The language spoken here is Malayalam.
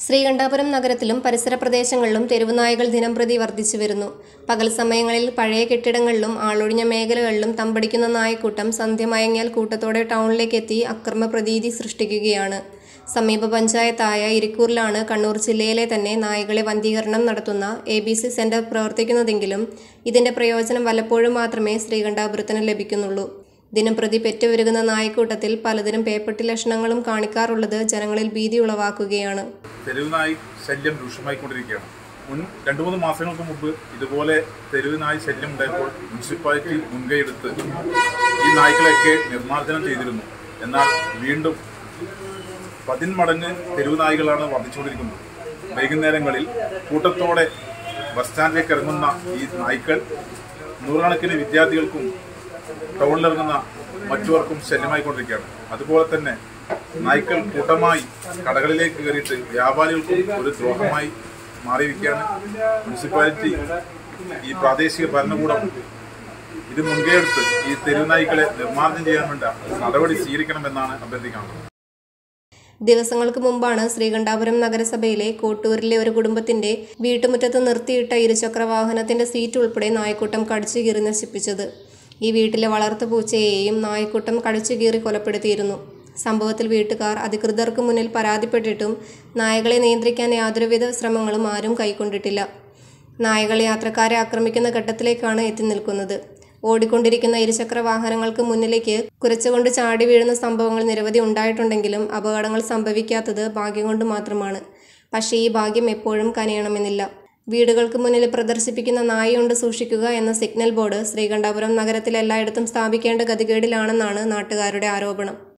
ശ്രീകണ്ഠാപുരം നഗരത്തിലും പരിസര പ്രദേശങ്ങളിലും തെരുവുനായകൾ ദിനംപ്രതി വർദ്ധിച്ചു വരുന്നു പകൽ സമയങ്ങളിൽ പഴയ കെട്ടിടങ്ങളിലും ആളൊഴിഞ്ഞ മേഖലകളിലും തമ്പടിക്കുന്ന നായക്കൂട്ടം സന്ധ്യ മയങ്ങിയാൽ കൂട്ടത്തോടെ ടൗണിലേക്ക് എത്തി അക്രമ പ്രതീതി സൃഷ്ടിക്കുകയാണ് സമീപ പഞ്ചായത്തായ ഇരിക്കൂറിലാണ് കണ്ണൂർ ജില്ലയിലെ തന്നെ നായകളെ വന്ധീകരണം നടത്തുന്ന എ ബി സി സെന്റർ പ്രവർത്തിക്കുന്നതെങ്കിലും ഇതിന്റെ പ്രയോജനം വല്ലപ്പോഴും മാത്രമേ ശ്രീകണ്ഠാപുരത്തിന് ലഭിക്കുന്നുള്ളൂ ദിനംപ്രതി പെറ്റുവരുന്ന നായ്ക്കൂട്ടത്തിൽ പലതിനും പേപ്പട്ടി ലക്ഷണങ്ങളും കാണിക്കാറുള്ളത് ജനങ്ങളിൽ ഭീതി ഉളവാക്കുകയാണ് തെരുവ് നായ് ശല്യം രൂക്ഷമായിക്കൊണ്ടിരിക്കുകയാണ് മുൻ രണ്ടു മൂന്ന് മാസങ്ങൾക്ക് മുമ്പ് ഇതുപോലെ തെരുവ് നായ് ശല്യം ഉണ്ടായപ്പോൾ മുനിസിപ്പാലിറ്റി മുൻകൈയെടുത്ത് ഈ നായ്ക്കളെയൊക്കെ നിർമ്മാർജ്ജനം ചെയ്തിരുന്നു എന്നാൽ വീണ്ടും പതിന്മടങ്ങ് തെരുവ് നായ്കളാണ് വർദ്ധിച്ചുകൊണ്ടിരിക്കുന്നത് വൈകുന്നേരങ്ങളിൽ കൂട്ടത്തോടെ ബസ് സ്റ്റാൻഡിലേക്ക് ഇറങ്ങുന്ന ഈ നായ്ക്കൾ നൂറുകണക്കിന് വിദ്യാർത്ഥികൾക്കും ടൗണിലിറങ്ങുന്ന മറ്റുവർക്കും ശല്യമായിക്കൊണ്ടിരിക്കുകയാണ് അതുപോലെ തന്നെ നായ്ക്കൾ കൂട്ടമായി കടകളിലേക്ക് കയറിയിട്ട് വ്യാപാരികൾക്കും ഒരു ദ്രോഹമായി മാറിയിരിക്കുകയാണ് മുനിസിപ്പാലിറ്റി ഈ പ്രാദേശിക ഭരണകൂടം ഇത് മുൻകൈയെടുത്ത് ഈ തെരുവുനായ്ക്കളെ നിർമ്മാർജ്ജനം ചെയ്യാൻ വേണ്ട നടപടി സ്വീകരിക്കണമെന്നാണ് അഭ്യർത്ഥിക്കുന്നത് ദിവസങ്ങൾക്ക് മുമ്പാണ് ശ്രീകണ്ഠാപുരം നഗരസഭയിലെ കോട്ടൂരിലെ ഒരു കുടുംബത്തിന്റെ വീട്ടുമുറ്റത്ത് നിർത്തിയിട്ട ഇരുചക്ര വാഹനത്തിന്റെ സീറ്റ് ഉൾപ്പെടെ നായ്ക്കൂട്ടം കടിച്ചു കീറി നശിപ്പിച്ചത് ഈ വീട്ടിലെ വളർത്തു പൂച്ചയെയും നായ്ക്കൂട്ടം കടിച്ചു കീറി കൊലപ്പെടുത്തിയിരുന്നു സംഭവത്തിൽ വീട്ടുകാർ അധികൃതർക്ക് മുന്നിൽ പരാതിപ്പെട്ടിട്ടും നായകളെ നിയന്ത്രിക്കാൻ യാതൊരുവിധ ശ്രമങ്ങളും ആരും കൈക്കൊണ്ടിട്ടില്ല നായകൾ യാത്രക്കാരെ ആക്രമിക്കുന്ന ഘട്ടത്തിലേക്കാണ് എത്തി നിൽക്കുന്നത് ഓടിക്കൊണ്ടിരിക്കുന്ന ഇരുചക്ര വാഹനങ്ങൾക്ക് മുന്നിലേക്ക് കുരച്ചുകൊണ്ട് ചാടി വീഴുന്ന സംഭവങ്ങൾ നിരവധി ഉണ്ടായിട്ടുണ്ടെങ്കിലും അപകടങ്ങൾ സംഭവിക്കാത്തത് ഭാഗ്യം കൊണ്ട് മാത്രമാണ് പക്ഷേ ഈ ഭാഗ്യം എപ്പോഴും കനിയണമെന്നില്ല വീടുകൾക്ക് മുന്നിൽ പ്രദർശിപ്പിക്കുന്ന നായയുണ്ട് സൂക്ഷിക്കുക എന്ന സിഗ്നൽ ബോർഡ് ശ്രീകണ്ഠാപുരം നഗരത്തിൽ എല്ലായിടത്തും സ്ഥാപിക്കേണ്ട ഗതികേടിലാണെന്നാണ് നാട്ടുകാരുടെ ആരോപണം